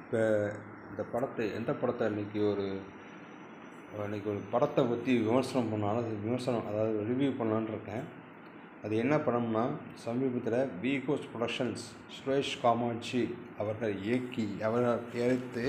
இப்போ இந்த படத்தை எந்த படத்தை இன்றைக்கி ஒரு இன்றைக்கி ஒரு படத்தை பற்றி விமர்சனம் பண்ணாலும் அது விமர்சனம் அதாவது ரிவ்யூ பண்ணலான்னு இருக்கேன் அது என்ன படம்னா சமீபத்தில் V ghost productions Suresh Kamatchi அவர்கள் இயக்கி அவர்கள் எடுத்து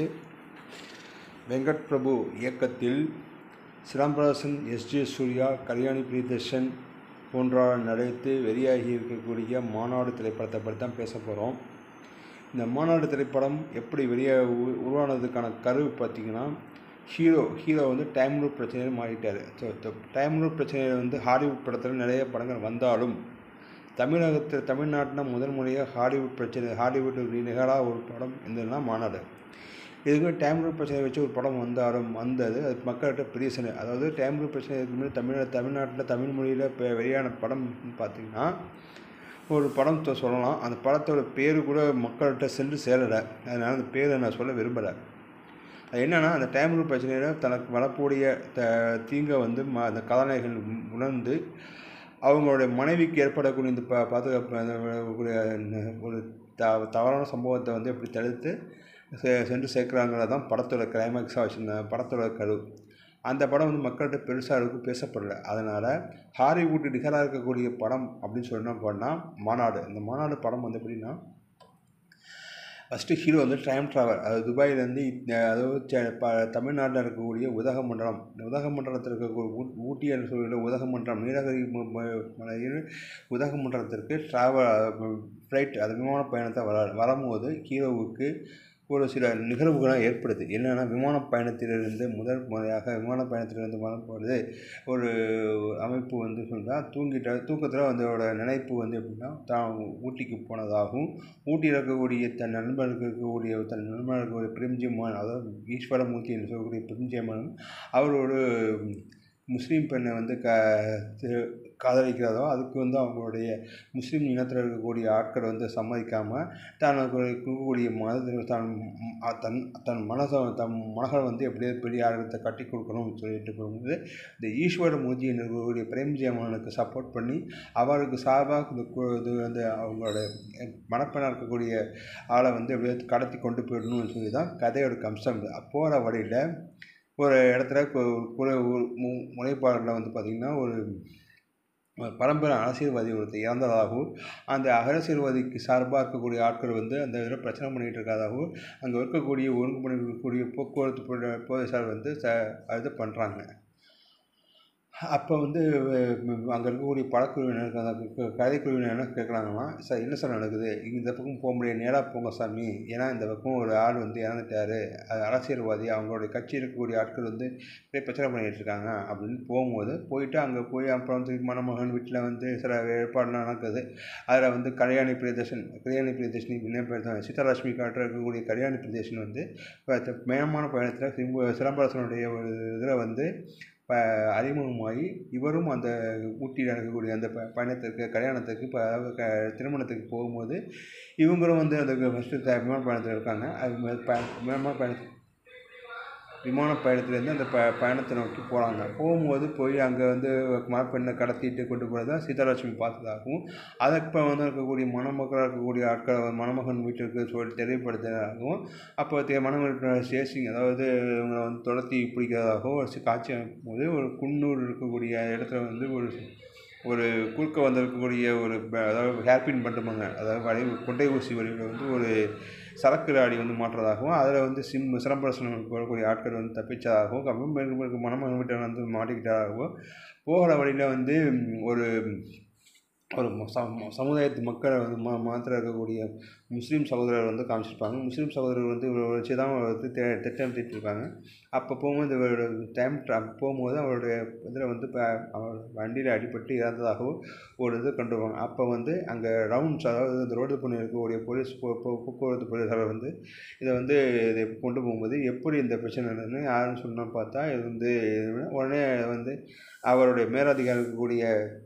வெங்கட் பிரபு இயக்கத்தில் சிலம்பரசன் எஸ்ஜே சூர்யா கல்யாணி பிரியதர்ஷன் போன்றோர் நடித்து வெளியாகி இருக்கக்கூடிய மாநாடு திரைப்படத்தை பற்றி தான் பேச போகிறோம் இந்த மாநாடு திரைப்படம் எப்படி வெளியே உ- உருவானதுக்கான கரு பார்த்திங்கன்னா ஹீரோ ஹீரோ வந்து டைம் லூப் பிரச்சனையில் மாறிட்டார் ஸோ டைம் லூப் பிரச்சனையில் வந்து ஹாலிவுட் படத்தில் நிறைய படங்கள் வந்தாலும் தமிழகத்தில் தமிழ்நாட்டில் முதல் முறையாக ஹாலிவுட் பிரச்சனை ஹாலிவுட் நிகழாக ஒரு படம் இருந்ததுன்னா மாநாடு இதுக்கு டைம் லூப் பிரச்சனை வச்சு ஒரு படம் வந்தாலும் வந்தது அது மக்கள்கிட்ட பெரிய சினை அதாவது டைம் லூப் பிரச்சனை இதுக்கு முன்னாடி தமிழ் தமிழ்நாட்டில் தமிழ் மொழியில் இப்போ வெளியான படம் பார்த்திங்கன்னா ஒரு படம் தொ- சொல்லலாம் அந்த படத்தோட பேர் கூட மக்கள்கிட்ட சென்று சேரலை அதனால் அந்த பேரை நான் சொல்ல விரும்பலை அது என்னென்னா அந்த டைம் லூப் பிரச்சனையில் தனக்கு வரக்கூடிய த தீங்கை வந்து ம அந்த கதாநாயகர்கள் உணர்ந்து அவங்களுடைய மனைவிக்கு ஏற்படக்கூடிய இந்த ப பாதுகாப்பு அந்த கூடிய ஒரு த தவறான சம்பவத்தை வந்து எப்படி தடுத்து செ சென்று சேர்க்குறாங்கிறது தான் படத்தோட கிளைமேக்ஸாக வச்சுருந்தேன் படத்தோட கரு அந்த படம் வந்து மக்கள்கிட்ட பெருசாக இருக்கும் பேசப்படல அதனால் ஹாலிவுட் நிகராக இருக்கக்கூடிய படம் அப்படின்னு சொன்னா போனால் மாநாடு இந்த மாநாடு படம் வந்து எப்படின்னா ஃபஸ்ட்டு ஹீரோ வந்து டைம் ட்ராவல் அது துபாயிலேருந்து அதாவது செ- ப தமிழ்நாட்டில் இருக்கக்கூடிய உதகமண்டலம் இந்த உதகமண்டலத்தில் இருக்கக்கூடிய ஊ ஊட்டி என்று சொல்கிற உதகமண்டலம் நீலகிரி ம- ம- மலையில் உதகமண்டலத்திற்கு ட்ராவல் ஃப்ளைட் அது விமான பயணத்தை வர வரும்போது ஹீரோவுக்கு ஒரு சில நிகழ்வுகள்லாம் ஏற்படுது என்னென்னா விமான பயணத்திலிருந்து முதல் முறையாக விமான பயணத்திலிருந்து வரும்பொழுது ஒரு அமைப்பு வந்து சொன்னால் தூங்கிட்ட தூக்கத்தில் அதோட நினைப்பு வந்து எப்படின்னா தான் ஊட்டிக்கு போனதாகவும் ஊட்டியில் இருக்கக்கூடிய தன் நண்பர்களுக்கு இருக்கக்கூடிய தன் நண்பர்களுக்கு இருக்கக்கூடிய பிரிம்ஜிமான் அதாவது ஈஸ்வரமூர்த்தி என்று சொல்லக்கூடிய பிரிம்ஜிமானும் அவரோட முஸ்லீம் பெண்ணை வந்து க தி- காதலிக்கிறதோ அதுக்கு வந்து அவங்களுடைய முஸ்லீம் இனத்தில் இருக்கக்கூடிய ஆட்கள் வந்து சம்மதிக்காமல் தனக்கு இருக்கக்கூடிய மதத்தில் தன் அ- தன் தன் மனசை தன் மனகளை வந்து எப்படியோ பெரிய ஆளுத்தை கட்டி கொடுக்கணும்னு சொல்லிட்டு போகும்போது இந்த ஈஸ்வர மூர்த்தி என்று இருக்கக்கூடிய பிரேம்ஜி அம்மனுக்கு சப்போர்ட் பண்ணி அவருக்கு சார்பாக இந்த கு- இது வந்து அவங்களோட மணப்பெண்ணாக இருக்கக்கூடிய ஆளை வந்து எப்படியோ கடத்தி கொண்டு போயிடணும்னு சொல்லி தான் கதையோட அம்சம் போகிற வழியில் ஒரு இடத்துல கு- ஒரு ஒரு மு- முனைப்பாடில் வந்து பார்த்திங்கன்னா ஒரு ஒரு பரம்பரை அரசியல்வாதி ஒருத்தர் இறந்ததாகவும் அந்த அரசியல்வாதிக்கு சார்பாக இருக்கக்கூடிய ஆட்கள் வந்து அந்த இதில் பிரச்சனை பண்ணிகிட்டு இருக்கிறதாகவும் அங்கே இருக்கக்கூடிய ஒழுங்கு பண்ணிருக்கக்கூடிய போக்குவரத்து போ- போலீஸார் வந்து ச இது பண்ணுறாங்க அப்போ வந்து அங்கே இருக்கக்கூடிய படக்குழுவினர் அந்த க- கதைக்குழுவினர் என்ன கேட்குறாங்கன்னா சார் என்ன சார் நடக்குது இந்த பக்கம் போக முடியாது நேராக போங்க சாமி ஏன்னா இந்த பக்கம் ஒரு ஆள் வந்து இறந்துட்டாரு அது அரசியல்வாதி அவங்களுடைய கட்சி இருக்கக்கூடிய ஆட்கள் வந்து இப்படியே பிரச்சனை பண்ணிகிட்டு இருக்காங்க அப்படின்னு போகும்போது போயிட்டு அங்கே போய் அப்புறம் திருப்பி மணமகன் வீட்டில் வந்து சில ஏற்பாடுலாம் நடக்குது அதில் வந்து கல்யாணி பிரியதர்ஷன் கல்யாணி பிரியதர்ஷினி என்ன பேர் தான் சீதாலட்சுமி காட்ட இருக்கக்கூடிய கல்யாணி பிரியதர்ஷன் வந்து இப்போ மேமான பயணத்தில் சிம்பு சிலம்பரசனுடைய ஒரு இதில் வந்து ப அறிமுகமாகி இவரும் அந்த ஊட்டியில் நடக்கக்கூடிய அந்த ப பயணத்திற்கு கல்யாணத்துக்கு இப்போ அதாவது க திருமணத்துக்கு போகும்போது இவங்களும் வந்து அந்த ஃபஸ்ட்டு விமான பயணத்தில் இருக்காங்க அது ம- ப விமான பயணம் விமான பயணத்துலேருந்து அந்த ப பயணத்தை நோக்கி போகிறாங்க போகும்போது போய் அங்கே வந்து மணப்பெண்ணை கடத்திட்டு கொண்டு போகிறதா சீதாலட்சுமி பார்த்ததாகவும் அதற்கு வந்து இருக்கக்கூடிய மணமக்களாக இருக்கக்கூடிய ஆட்களை வந்து மணமகன் வீட்டிற்கு சொல்லி தெளிவுபடுத்துறதாகவும் அப்போ தே- மணமகன் சேசிங் அதாவது இவங்களை வந்து துரத்தி பிடிக்கிறதாகவும் ஒரு சி- காட்சி அமைக்கும்போது ஒரு குன்னூர் இருக்கக்கூடிய இடத்துல வந்து ஒரு ஒரு குறுக்க வந்திருக்கக்கூடிய ஒரு ப- அதாவது ஹேர்பின் பண்ணுமாங்க அதாவது வலை கொண்டை ஊசி வழியில் வந்து ஒரு சரக்கு லாரி வந்து மாட்டுறதாகவும் அதில் வந்து சிம் சிலம்பரசனம் போகக்கூடிய ஆட்கள் வந்து தப்பிச்சதாகவும் கம்பெனி மணமகன் வீட்டை வந்து மாட்டிக்கிட்டதாகவும் போகிற வழியில் வந்து ம், ஒரு ஒரு ம- சம சமுதாயத்து மக்களை வந்து மா மாத்திர இருக்கக்கூடிய முஸ்லீம் சகோதரர் வந்து காமிச்சிருப்பாங்க முஸ்லீம் சகோதரர் வந்து இவரை வச்சு தான் வந்து தே திட்டமிட்டு இருப்பாங்க அப்போ போகும்போது இவரோட டைம் ட்ரா போகும்போது அவருடைய இதில் வந்து இப்போ அவர் வண்டியில் அடிபட்டு இறந்ததாகவும் ஒரு இது கொண்டு வருவாங்க அப்போ வந்து அங்கே ரவுண்ட்ஸ் அதாவது இந்த ரோடு பண்ணி இருக்கக்கூடிய போலீஸ் போ போ- போக்குவரத்து போலீஸார் வந்து இதை வந்து இதை கொண்டு போகும்போது எப்படி இந்த பிரச்சனை நடந்ததுன்னு யாருன்னு சொன்னா பார்த்தா இது வந்து உடனே வந்து அவருடைய மேலதிகாரி இருக்கக்கூடிய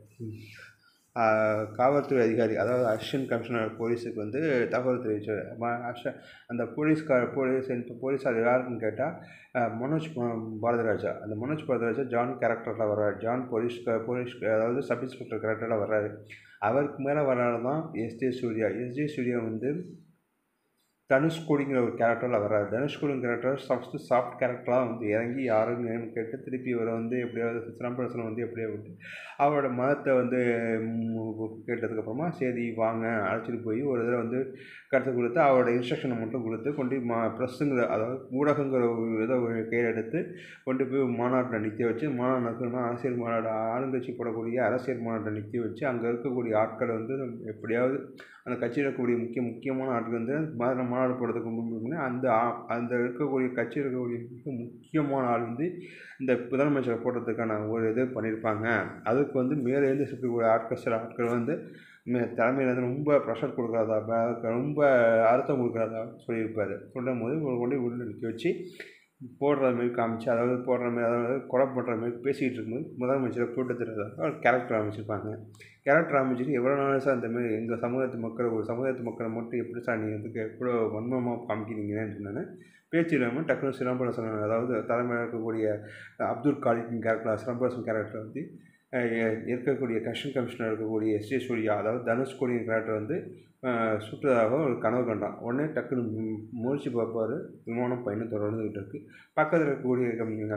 ஆஹ், காவல்துறை அதிகாரி அதாவது அசிஸ்டன்ட் கமிஷனர் போலீஸுக்கு வந்து தகவல் தெரிவிச்சார் ம- அஷ- அந்த போலீஸ்கார் போலீஸ் போலீஸார் யாருன்னு கேட்டால் மனோஜ் பா- பாரதிராஜா அந்த மனோஜ் பாரதிராஜா ஜான் கேரக்டரில் வர்றார் ஜான் போலீஸ் போலீஸ் அதாவது சப் இன்ஸ்பெக்டர் கேரக்டரில் வர்றாரு அவருக்கு மேலே வர்றாரு தான் எஸ்ஜே சூர்யா எஸ்ஜே சூர்யா வந்து தனுஷ்கோடிங்கிற ஒரு கேரக்டரில் வர்றாரு தனுஷ்கோடிங்கிற கேரக்டர் ஃபஸ்ட்டு சாஃப்ட் கேரக்டராக வந்து இறங்கி யாரும் ஏன்னு கேட்டு திருப்பி இவரை வந்து எப்படியாவது சிலம்பரசனை வந்து எப்படியாவது அவரோட மதத்தை வந்து ம், கேட்டதுக்கப்புறமா சரி வாங்க அழைச்சிட்டு போய் ஒரு இதில் வந்து கருத்து கொடுத்து அவரோட இன்ஸ்ட்ரக்ஷனை மட்டும் கொடுத்து கொண்டு மா ப்ரெஸ்ஸுங்கிற அதாவது ஊடகங்கிற ஒரு இதை ஒரு கையில் எடுத்து கொண்டு போய் மாநாட்டில் நிற்க வச்சு மாநாடு நடக்கணும்னா அரசியல் மாநாடு ஆளுங்கட்சி போடக்கூடிய அரசியல் மாநாட்டில் நிற்க வச்சு அங்கே இருக்கக்கூடிய ஆட்களை வந்து எப்படியாவது அந்த கட்சியில் இருக்கக்கூடிய முக்கிய முக்கியமான ஆட்கள் வந்து மா- மாநாடு போடுறதுக்கு முன்னாடி அந்த ஆ- அந்த இருக்கக்கூடிய கட்சியில் இருக்கக்கூடிய மிக முக்கியமான ஆள் வந்து இந்த முதலமைச்சரை போடுறதுக்கான ஒரு இது பண்ணியிருப்பாங்க அதுக்கு வந்து மேலேருந்து இருக்கக்கூடிய ஆட்கள் சில ஆட்கள் வந்து மே- தலைமையில இருந்து ரொம்ப ப்ரெஷர் கொடுக்குறதா ப- ரொம்ப அழுத்தம் கொடுக்குறதா சொல்லியிருப்பார் சொல்லும் போது இவரை கொண்டு உள்ள நிற்க வச்சு போடுற மாதிரி காமிச்சு அதாவது போடுற மாதிரி அதாவது கொலை பண்ணுற மாதிரி பேசிக்கிட்டு இருக்கும்போது முதலமைச்சரை போட்டு தருறதாக ஒரு கேரக்டர் அமைச்சிருப்பாங்க கேரக்டர் அமைச்சிட்டு எவ்வளோ நாள் சார் இந்த மாதிரி எங்கள் சமூகத்து மக்கள் ஒரு சமுதாயத்து மக்களை மட்டும் எப்படி சார் நீங்கள் வந்து எவ்வளோ வன்மமாக காமிக்கிறீங்கன்னு சொன்னேன் பேச்சு இல்லாமல் டக்குனு சிலம்பரசன் அதாவது தலைமையில் இருக்கக்கூடிய அப்துல் காலிக் கேரக்டர் சிலம்பரசன் கேரக்டர் வந்து அஹ், இருக்கக்கூடிய கஷன் கமிஷனர் இருக்கக்கூடிய எஸ் ஜே சூர்யா அதாவது தனுஷ்கோடியின் கேரக்டர் வந்து அஹ், சுட்டதாக ஒரு கனவு கண்டான் உடனே டக்குன்னு மு- முழிச்சு பார்ப்பாரு விமானம் பயணம் தொடர்ந்துகிட்டு இருக்கு பக்கத்தில் இருக்கக்கூடிய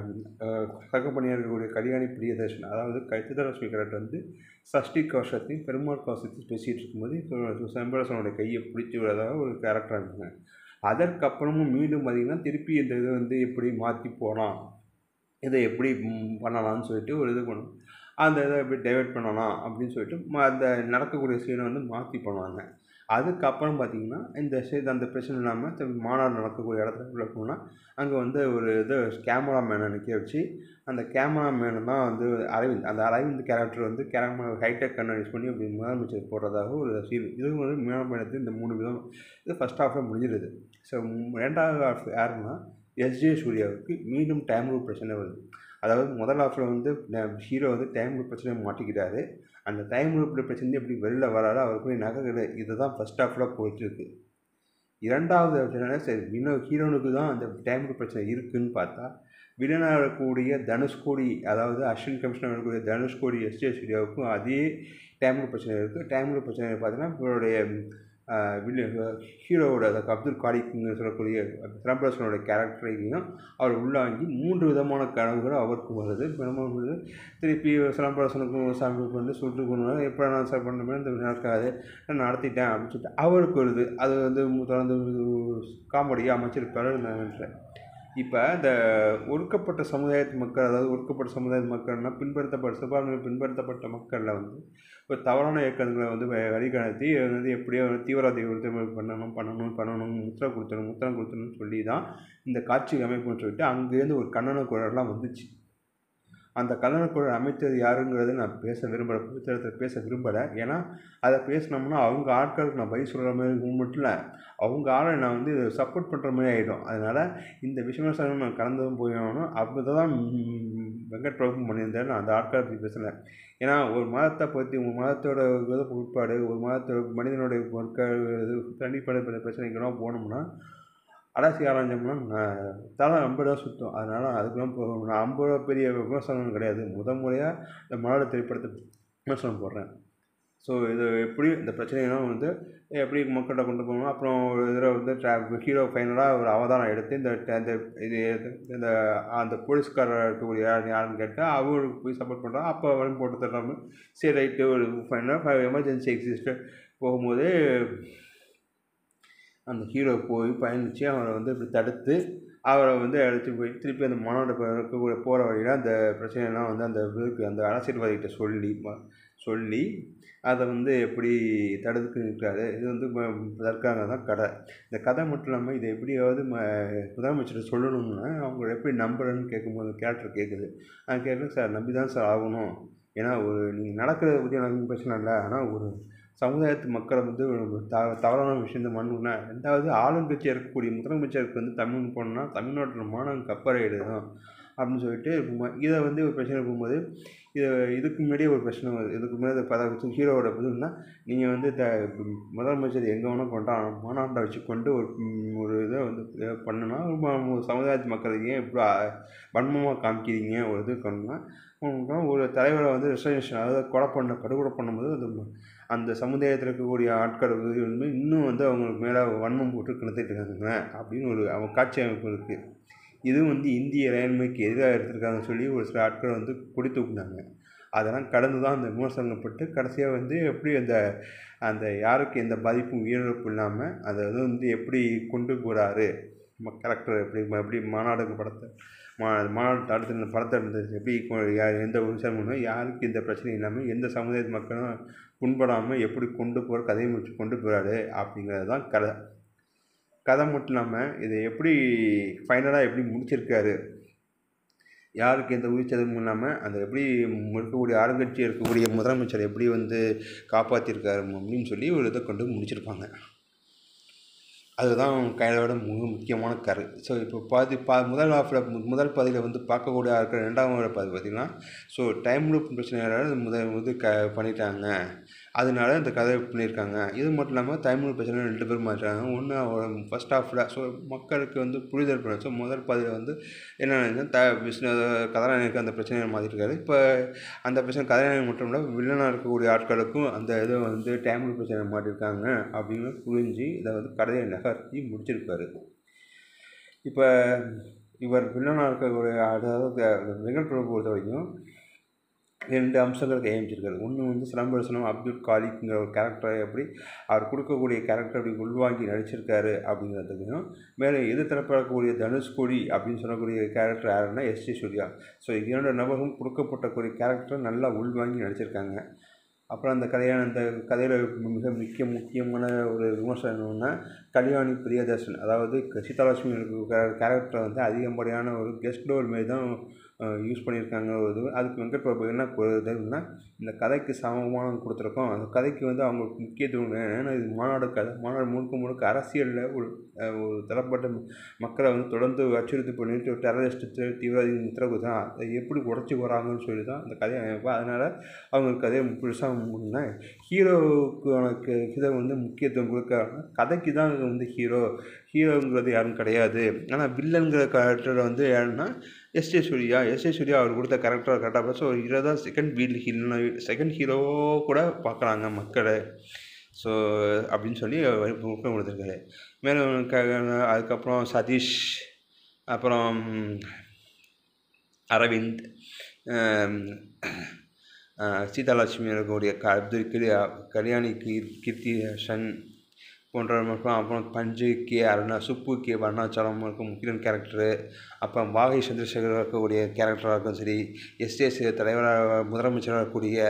சகப்பணியாக இருக்கக்கூடிய கல்யாணி பிரியதர்ஷன் அதாவது கைத்தரஸ்மி கேரக்டர் வந்து சஷ்டி கவசத்தையும் பெருமாள் கவசத்தையும் பேசிகிட்டு இருக்கும்போது செம்பரசனோட கையை பிடிச்சி விடுறதாக ஒரு கேரக்டர் இருந்தாங்க அதற்கப்புறமும் மீண்டும் பார்த்திங்கன்னா திருப்பி இந்த இதை வந்து எப்படி மாற்றி போகலாம் இதை எப்படி ம், பண்ணலாம்னு சொல்லிட்டு ஒரு இது பண்ணும் அந்த இதை எப்படி டைவெர்ட் பண்ணலாம் அப்படின்னு சொல்லிட்டு ம- அந்த நடக்கக்கூடிய சீனை வந்து மாற்றி பண்ணுவாங்க அதுக்கப்புறம் பார்த்திங்கன்னா இந்த சைடு அந்த பிரச்சனை இல்லாமல் மாநாடு நடக்கக்கூடிய இடத்துல உள்ள போனால் அங்கே வந்து ஒரு இது கேமராமேனை நிற்க வச்சு அந்த கேமராமேனு தான் வந்து அரவிந்த் அந்த அரவிந்த் கேரக்டர் வந்து கேமரா ஹைடெக் கண்ணை யூஸ் பண்ணி அப்படி முதலமைச்சர் போடுறதாக ஒரு சீன் இது வந்து மேலமேனத்து இந்த மூணு விதம் இது ஃபஸ்ட் ஹாஃபில் முடிஞ்சிருது ஸோ ரெண்டாவது ஹாஃப் யாருன்னா எஸ்ஜே சூர்யாவுக்கு மீண்டும் டைம் ரூல் பிரச்சனை வருது அதாவது முதல் ஹாஃபில் வந்து ஹீரோ வந்து டைம் ரூல் பிரச்சனை மாட்டிக்கிட்டாரு அந்த டைம் ரூல் பிரச்சனை எப்படி வெளில வராரோ அவர் போய் நகை இதுதான் ஃபஸ்ட் ஹாஃபில் போயிட்டுருக்கு இரண்டாவது பிரச்சனை சரி வினோ ஹீரோனுக்கு தான் அந்த டைம் ரூல் பிரச்சனை இருக்குன்னு பார்த்தா வில்லனாக இருக்கக்கூடிய தனுஷ்கோடி அதாவது அஸ்வின் கமிஷனர் இருக்கக்கூடிய தனுஷ்கோடி எஸ்ஜே சூர்யாவுக்கும் அதே டைம் ரூல் பிரச்சனை இருக்குது டைம் ரூல் பிரச்சனை பார்த்தீங்கன்னா இவருடைய ஹீரோவோட அதாவது அப்துல் காலிக்னு சொல்லக்கூடிய சிலம்பரசனோட கேரக்டரையும் அவர் உள்ளாங்கி மூன்று விதமான கனவுகள் அவருக்கு வருது பெரும்பாலும் வந்து திருப்பி சிலம்பரசனுக்கும் சாமி வந்து சுட்டு கொண்டு எப்போ நான் சார் பண்ணுமே இந்த நடக்காது நான் நடத்திட்டேன் அப்படின்னு சொல்லிட்டு அவருக்கு வருது அது வந்து தொடர்ந்து காமெடியாக அமைச்சிருப்பாரு நான் நினைக்கிறேன் இப்போ இந்த ஒடுக்கப்பட்ட சமுதாயத்து மக்கள் அதாவது ஒடுக்கப்பட்ட சமுதாய மக்கள்னா பின்பற்றப்பட்ட சிறுபான்மை பின்பற்றப்பட்ட மக்களில் வந்து ஒரு தவறான இயக்கங்களை வந்து வ- வழிநடத்தி அது வந்து எப்படியோ வந்து தீவிரவாத விருத்தம் பண்ணணும் பண்ணணும் பண்ணணும் முத்திரை கொடுத்தணும் முத்திரம் கொடுத்தணும்னு சொல்லி தான் இந்த காட்சி அமைப்புன்னு சொல்லிட்டு அங்கேருந்து ஒரு கண்டன குரல்லாம் வந்துச்சு அந்த கண்டன குரல் அமைத்தது யாருங்கிறது நான் பேச விரும்பலை புத்தகத்தில் பேச விரும்பலை ஏன்னா அதை பேசினோம்னா அவங்க ஆட்களுக்கு நான் பதில் சொல்கிற மாதிரி மட்டும் இல்லை அவங்க ஆளை நான் வந்து சப்போர்ட் பண்ணுற மாதிரி ஆகிடும் அதனால் இந்த விமர்சனம் நான் கலந்ததும் போய் ஆகணும் அப்போ தான் ம், வெங்கட் பிரபு பண்ணியிருந்தாரு நான் அந்த ஆட்களை பற்றி பேசலை ஏன்னா ஒரு மதத்தை பற்றி ஒரு மதத்தோட இது உட்பாடு ஒரு மதத்தோட மனிதனுடைய பொருட்கள் இது தனிப்பட்ட பிரச்சனைக்கெல்லாம் போனோம்னா அலசி ஆராய்ஞ்சோம்னா நான் தலை ஐம்பது ரூபா சுற்றும் அதனால் அதுக்கெல்லாம் போகணும் நான் ஐம்பது ரூபா பெரிய விமர்சனம் கிடையாது முத முறையாக இந்த மலர் திரைப்படத்தை விமர்சனம் போடுறேன் ஸோ இது எப்படி இந்த பிரச்சனையெல்லாம் வந்து எப்படி மக்கள்கிட்ட கொண்டு போகணும் அப்புறம் ஒரு இதில் வந்து ட்ரா- ஹீரோ ஃபைனலாக ஒரு அவதாரம் எடுத்து இந்த ட- இந்த இது இந்த அந்த போலீஸ்காரர் இருக்கக்கூடிய யார் யாருன்னு கேட்டால் அவருக்கு போய் சப்போர்ட் பண்ணுறான் அப்போ அவன் போட்டு தர்றாம சரி ரைட்டு ஒரு ஃபைனலாக எமர்ஜென்சி எக்ஸிஸ்ட்டு போகும்போது அந்த ஹீரோ போய் பயணித்து அவரை வந்து இப்படி தடுத்து அவரை வந்து அழைச்சி போய் திருப்பி அந்த மாநாடு இருக்கக்கூடிய போகிற வழியில் அந்த பிரச்சனையெல்லாம் வந்து அந்த இதுக்கு அந்த அரசியல்வாதிகிட்ட சொல்லி ம- சொல்லி அதை வந்து எப்படி தடுத்து நிற்கிறாரு இது வந்து ம- அதற்காக தான் கதை இந்த கதை மட்டும் இல்லாமல் இதை எப்படியாவது ம முதலமைச்சர் சொல்லணும்னா அவங்க எப்படி நம்புறேன்னு கேட்கும்போது கேரக்டர் கேட்குது நான் கேட்குறேன் சார் நம்பி தான் சார் ஆகணும் ஏன்னா ஒரு நீங்கள் நடக்கிறத பற்றி எனக்கு பிரச்சனை இல்லை ஆனால் ஒரு சமுதாயத்து மக்களை வந்து ஒரு த தவறான விஷயத்தை பண்ணணும்னா ரெண்டாவது ஆளுங்கட்சியாக இருக்கக்கூடிய முதலமைச்சருக்கு வந்து தமிழ் போனோம்னா தமிழ்நாட்டில் மாணவன் கப்பறையிடுதான் அப்படின்னு சொல்லிட்டு ம- இதை வந்து ஒரு பிரச்சனை போகும்போது இது இதுக்கு முன்னாடியே ஒரு பிரச்சனை வருது இதுக்கு முன்னாடி பத ஹீரோவோட இதுன்னா நீங்கள் வந்து த முதலமைச்சர் எங்கே வேணால் கொண்டாடலாம் மாநாட்டை வச்சு கொண்டு ஒரு ம், ஒரு இதை வந்து இதை பண்ணுனா ஒரு ம- சமுதாயத்து மக்களுக்கு ஏன் இப்படி அ- வன்மமாக காமிக்கிறீங்க ஒரு இது பண்ணால் ஒரு தலைவரை வந்து ரிசர்வேஷன் அதாவது கொலை பண்ண படுகொலை பண்ணும்போது அது ம- அந்த சமுதாயத்தில் இருக்கக்கூடிய ஆட்கள் வந்து இன்னும் வந்து அவங்களுக்கு மேலே வன்மம் போட்டு கிளத்திட்டு இருக்காங்க அப்படின்னு ஒரு அவங்க காட்சி அமைப்பு இருக்குது இது வந்து இந்திய இறையாண்மைக்கு எதிராக எடுத்திருக்காங்கன்னு சொல்லி ஒரு சில ஆட்கள் வந்து கொடி தூக்குனாங்க அதெல்லாம் கடந்து தான் அந்த விமர்சனப்பட்டு கடைசியாக வந்து எப்படி அந்த அந்த யாருக்கு எந்த பாதிப்பும் உயிரிழப்பு இல்லாமல் அதை வந்து எப்படி கொண்டு போகிறாரு கேரக்டர் எப்படி எப்படி மாநாடு படத்தை மா மாநாடு அடுத்து இந்த படத்தை இருந்தது எப்படி கொ- யா- எந்த ஒரு விஷயம் பண்ணணும் யாருக்கு எந்த பிரச்சனையும் இல்லாமல் எந்த சமுதாய மக்களும் புண்படாமல் எப்படி கொண்டு போகிற கதையை முடிச்சு கொண்டு போகிறாரு அப்படிங்கிறது தான் கதை கதை மட்டும் இல்லாமல் இதை எப்படி ஃபைனலாக எப்படி முடிச்சிருக்காரு யாருக்கு எந்த உயிர் சேதமும் இல்லாமல் அந்த எப்படி இருக்கக்கூடிய ஆளுங்கட்சி இருக்கக்கூடிய முதலமைச்சர் எப்படி வந்து காப்பாற்றிருக்காரு அப்படின்னு சொல்லி ஒரு இதை கொண்டு முடிச்சிருப்பாங்க அதுதான் கையோட மிக முக்கியமான கரு ஸோ இப்போ பாதி பா முதல் ஹாஃபில் முதல் பாதியில் வந்து பார்க்கக்கூடிய இருக்கிற ரெண்டாவது பாதி பார்த்திங்கன்னா ஸோ டைம் லூப் பிரச்சனையால முதல் இது க பண்ணிட்டாங்க அதனால இந்த கதை பண்ணியிருக்காங்க இது மட்டும் இல்லாமல் டைம் லூப் பிரச்சனை ரெண்டு பேரும் மாற்றாங்க ஒன்று ஃபஸ்ட் ஹாஃபில் ஸோ மக்களுக்கு வந்து புரிதல் பண்ண ஸோ முதல் பாதியில் வந்து என்ன த விஷ்ணு கதாநாயகனுக்கு அந்த பிரச்சனையை மாற்றிருக்காரு இப்போ அந்த பிரச்சனை கதாநாயகன் மட்டும் இல்லை வில்லனாக இருக்கக்கூடிய ஆட்களுக்கும் அந்த இதை வந்து டைம் லூப் பிரச்சனை மாட்டிருக்காங்க அப்படின்னு புரிஞ்சு இதை வந்து கதையை நகர்த்தி முடிச்சிருக்காரு இப்போ இவர் வில்லனாக இருக்கக்கூடிய அதாவது வெங்கட் பிரபு பொறுத்த வரைக்கும் ரெண்டு அம்சங்கள் கையமிச்சிருக்காரு ஒன்று வந்து சிலம்பரசனம் அப்துல் காலிக்ங்கிற ஒரு கேரக்டரை எப்படி அவர் கொடுக்கக்கூடிய கேரக்டர் எப்படி உள்வாங்கி நடிச்சிருக்காரு அப்படிங்கிறதுக்கும் மேலே எதிர்த்தரப்படக்கூடிய தனுஷ்கோடி அப்படின்னு சொல்லக்கூடிய கேரக்டர் யாருன்னா எஸ் டி சூர்யா ஸோ இரண்டு நபரும் கொடுக்கப்பட்டக்கூடிய கேரக்டரை நல்லா உள்வாங்கி நடிச்சிருக்காங்க அப்புறம் அந்த கதையான அந்த கதையில் மிக முக்கிய முக்கியமான ஒரு விமர்சனம் என்னன்னா கல்யாணி பிரியதர்ஷன் அதாவது சீதாலட்சுமி கேரக்டரை வந்து அதிகப்படியான ஒரு கெஸ்ட் ரோல் மாரி தான் யூஸ் பண்ணியிருக்காங்க ஒரு இது அதுக்கு வெங்கட் பிரபு என்ன இதுன்னா இந்த கதைக்கு சமமானம் கொடுத்துருக்கோம் அந்த கதைக்கு வந்து அவங்களுக்கு முக்கியத்துவம் வேணும். ஏன்னா இது மாநாடு கதை மாநாடு முழுக்க முழுக்க அரசியலில் ஒரு அஹ், ஒரு தரப்பட்ட மக்களை வந்து தொடர்ந்து அச்சுறுத்தி பண்ணிட்டு ஒரு டெரரிஸ்ட் தீவிரவாதி உத்தரவு தான் அதை எப்படி உடச்சி வராங்கன்னு சொல்லி தான் அந்த கதையை அமைப்பா அதனால் அவங்களுக்கு கதையை பெருசாக முன்னா ஹீரோவுக்கு உனக்கு இதை வந்து முக்கியத்துவம் கொடுக்க கதைக்கு தான் வந்து ஹீரோ ஹீரோங்கிறது யாரும் கிடையாது ஆனால் வில்லன்கிற கேரக்டர் வந்து யாருன்னா எஸ் ஜே சூர்யா எஸ் ஜே சூர்யா அவர் கொடுத்த கேரக்டர் கரெக்டாக பார்த்து ஒரு ஹீரோ தான் second wheel hero second hero கூட பார்க்குறாங்க மக்களை ஸோ அப்படின்னு சொல்லி ஊக்கம் கொடுத்துருக்காரு மேலும் க அதுக்கப்புறம் சதீஷ் அப்புறம் அரவிந்த் ஆம், ஆஹ் சீதாலட்சுமி இருக்கக்கூடிய க அப்துல் கிரியா கல்யாணி கீர் கீர்த்திஷன் போன்ற மற்றும் அப்புறம் பஞ்சு கே அருணா சுப்பு கே அருணாச்சலம் இருக்கும் முக்கியமான கேரக்டரு அப்புறம் வாகை சந்திரசேகர் இருக்கக்கூடிய கேரக்டராக இருக்கும் சரி எஸ்ஏஎஸ் தலைவராக முதலமைச்சராக இருக்கக்கூடிய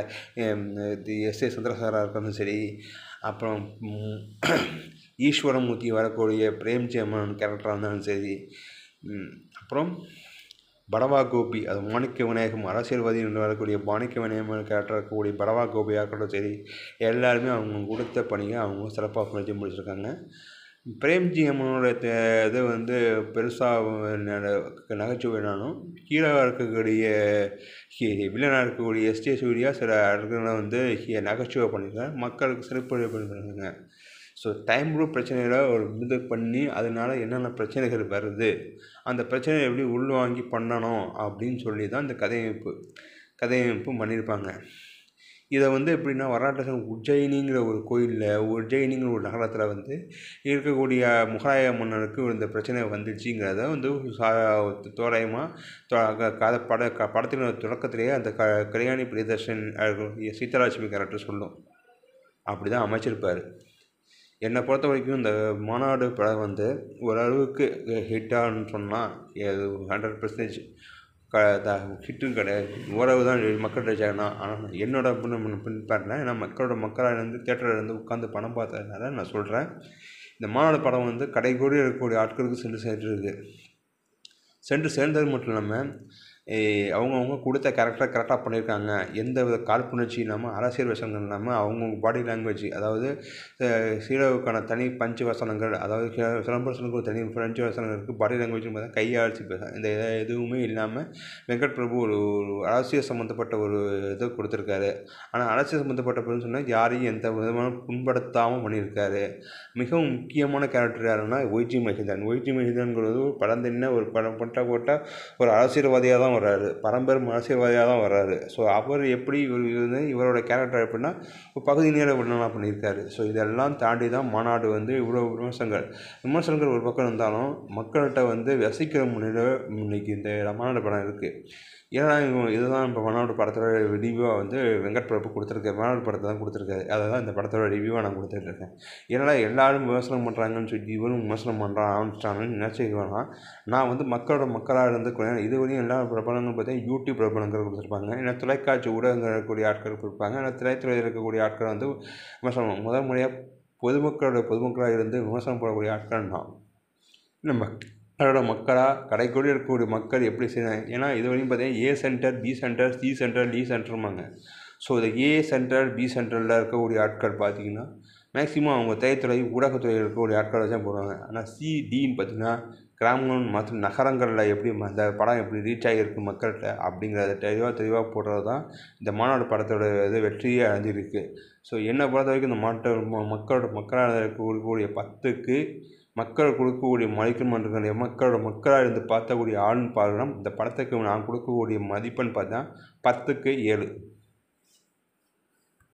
எஸ் ஏ சந்திரசேகராக இருக்கணும் சரி அப்புறம் ம், ஈஸ்வரமூர்த்தி வரக்கூடிய பிரேம்ஜி அம்மன் கேரக்டராக இருந்தாலும் சரி ம், அப்புறம் படவா கோபி அது மாணிக்க விநாயகம் அரசியல்வாதி என்று வரக்கூடிய மாணிக்க விநாயகம் கேரக்டர் இருக்கக்கூடிய படவா கோபியாக இருக்கட்டும் சரி எல்லாருமே அவங்க கொடுத்த பணியை அவங்க சிறப்பாக செஞ்சு முடிச்சிருக்காங்க பிரேம்ஜி அம்மனோட த- இது வந்து பெருசாக நகைச்சுவைனாலும் ஹீரோவாக இருக்கக்கூடிய வில்லனாக இருக்கக்கூடிய எஸ்டே சூர்யா சில இடத்துல வந்து ஹீ- நகைச்சுவை பண்ணியிருக்காங்க மக்களுக்கு சிறப்பு பண்ணியிருக்காங்க ஸோ டைம் ரூப் பிரச்சனையில் ஒரு இது பண்ணி அதனால என்னென்ன பிரச்சனைகள் வருது அந்த பிரச்சனையை எப்படி உள்வாங்கி பண்ணணும் அப்படின்னு சொல்லி தான் இந்த கதையமைப்பு கதையமைப்பு பண்ணியிருப்பாங்க இதை வந்து எப்படின்னா வரலாற்று உஜ்ஜயினிங்கிற ஒரு கோயிலில் உஜ்ஜயினிங்கிற ஒரு நகரத்தில் வந்து இருக்கக்கூடிய முகலாய மன்னருக்கு இந்த பிரச்சனை வந்துச்சுங்கிறத வந்து சா- தோராயமாக கதை பட க படத்தின் தொடக்கத்திலேயே அந்த க கல்யாணி பிரியதர்ஷன் அஹ், சீதாலட்சுமி கேரக்டர் சொல்லும் அப்படி தான் அமைச்சிருப்பார் என்னை பொறுத்த வரைக்கும் இந்த மாநாடு படம் வந்து ஓரளவுக்கு ஹிட்டான்னு சொன்னால் அது ஹண்ட்ரட் பர்சன்டேஜ் க த ஹிட்டும் கிடையாது ஓரளவு தான் மக்கள் ரசிச்சாங்கன்னா ஆனால் என்னோட பின் பின்பாட்டில் நான் மக்களோட மக்களாக இருந்து தேட்டரில் இருந்து உட்காந்து படம் பார்த்ததுனால நான் சொல்கிறேன் இந்த மாநாடு படம் வந்து கடைகோடி இருக்கக்கூடிய ஆட்களுக்கு சென்று சேர்ந்துருக்கு சென்று சேர்ந்தது மட்டும் இல்லாமல் அவங்கவுங்க கொடுத்த கேரக்டரை கரெக்டாக பண்ணியிருக்காங்க எந்த வித காழ்ப்புணர்ச்சி இல்லாமல் அரசியல் வசனங்கள் இல்லாமல் அவங்கவுங்க பாடி லாங்குவேஜ் அதாவது அஹ், ஹீரோவுக்கான தனி பஞ்சு வசனங்கள் அதாவது ஹீரோ- சிலம்பரசனுக்கு ஒரு தனி பஞ்சு வசனங்கள் இருக்குது பாடி லாங்குவேஜ் பார்த்தா கையாழ்ச்சி பேச இந்த இத- எதுவுமே இல்லாமல் வெங்கட் பிரபு ஒரு ஒரு அரசியல் சம்மந்தப்பட்ட ஒரு இது கொடுத்துருக்காரு ஆனால் அரசியல் சம்மந்தப்பட்ட படம் சொன்னால் யாரையும் எந்த விதமான புண்படுத்தாமல் பண்ணியிருக்காரு மிகவும் முக்கியமான கேரக்டர் யாருன்னா ஒய்ஜி மஹிதன் ஒய்ஜி மஹிதன்கிறது ஒரு பழந்தென்ன ஒரு படம் பட்ட போட்ட ஒரு அரசியல்வாதியாக தான் வர்றாரு பரம்பரை அரசியல்வாதியாக தான் வர்றாரு ஸோ அவர் எப்படி இவர் வந்து இவரோட கேரக்டர் எப்படின்னா ஒரு பகுதி நேர விண்ணனா பண்ணியிருக்காரு ஸோ இதெல்லாம் தாண்டி தான் மாநாடு வந்து இவ்வளோ விமர்சனங்கள் விமர்சனங்கள் ஒரு பக்கம் இருந்தாலும் மக்கள்கிட்ட வந்து ரசிக்கிற முன்னிலை இன்னைக்கு இந்த மாநாடு படம் இருக்குது ஏன்னா இவங்க இதுதான் இப்போ மாநாடு படத்தோட ரிவ்யூவாக வந்து வெங்கட் பிரபு கொடுத்துருக்காரு மாநாடு படத்தை தான் கொடுத்துருக்காரு அதை தான் இந்த படத்தோட ரிவ்யூவாக நான் கொடுத்துட்ருக்கேன் ஏன்னா எல்லாரும் விமர்சனம் பண்ணுறாங்கன்னு சொல்லி இவரும் விமர்சனம் பண்ணுறான் ஆரம்பிச்சிட்டாங்கன்னு நினச்சிக்குவேன்னா நான் வந்து மக்களோட மக்களாக இருந்து இதுவரையும் எல்லா பிரபலங்களும் பார்த்தா யூடியூப் பிரபலங்கள் கொடுத்துருப்பாங்க ஏன்னா தொலைக்காட்சி ஊடகங்கள் இருக்கக்கூடிய ஆட்கள் கொடுப்பாங்க ஏன்னா திரைத்துறையில் இருக்கக்கூடிய ஆட்கள் வந்து விமர்சனம் முதல் முறையாக பொதுமக்களோட பொதுமக்களாக இருந்து விமர்சனம் போடக்கூடிய ஆட்கள் தான் நம்ம மக்களோட மக்களாக கடைக்கோடி இருக்கக்கூடிய மக்கள் எப்படி செய்யணும் ஏன்னா இது வரையும் பார்த்தீங்கன்னா A centre B centre C centre D சென்டர்மாங்க ஸோ இந்த ஏ சென்டர் பி சென்டரில் இருக்கக்கூடிய ஆட்கள் பார்த்தீங்கன்னா மேக்ஸிமம் அவங்க திரைத்துறை ஊடகத்துறையில் இருக்கக்கூடிய ஆட்களை தான் போடுவாங்க ஆனால் சி டின்னு பார்த்தீங்கன்னா கிராமங்கள் மற்றும் நகரங்களில் எப்படி அந்த படம் எப்படி ரீச் ஆகியிருக்கு மக்கள்கிட்ட அப்படிங்கிறத தெளிவாக தெளிவாக போடுறது தான் இந்த மாநாடு படத்தோட இது வெற்றியே அடைஞ்சிருக்கு ஸோ என்னை பொறுத்த வரைக்கும் இந்த மாட்டை மக்களோட மக்களாக இருக்கக்கூடிய பத்துக்கு மக்கள் கொடுக்கக்கூடிய மதிக்கணுமன்ற மக்களோட மக்களாக இருந்து பார்த்தக்கூடிய ஆள்னு பார்க்கலாம் இந்த படத்துக்கு நான் கொடுக்கக்கூடிய மதிப்பெண் பார்த்தா பத்துக்கு ஏழு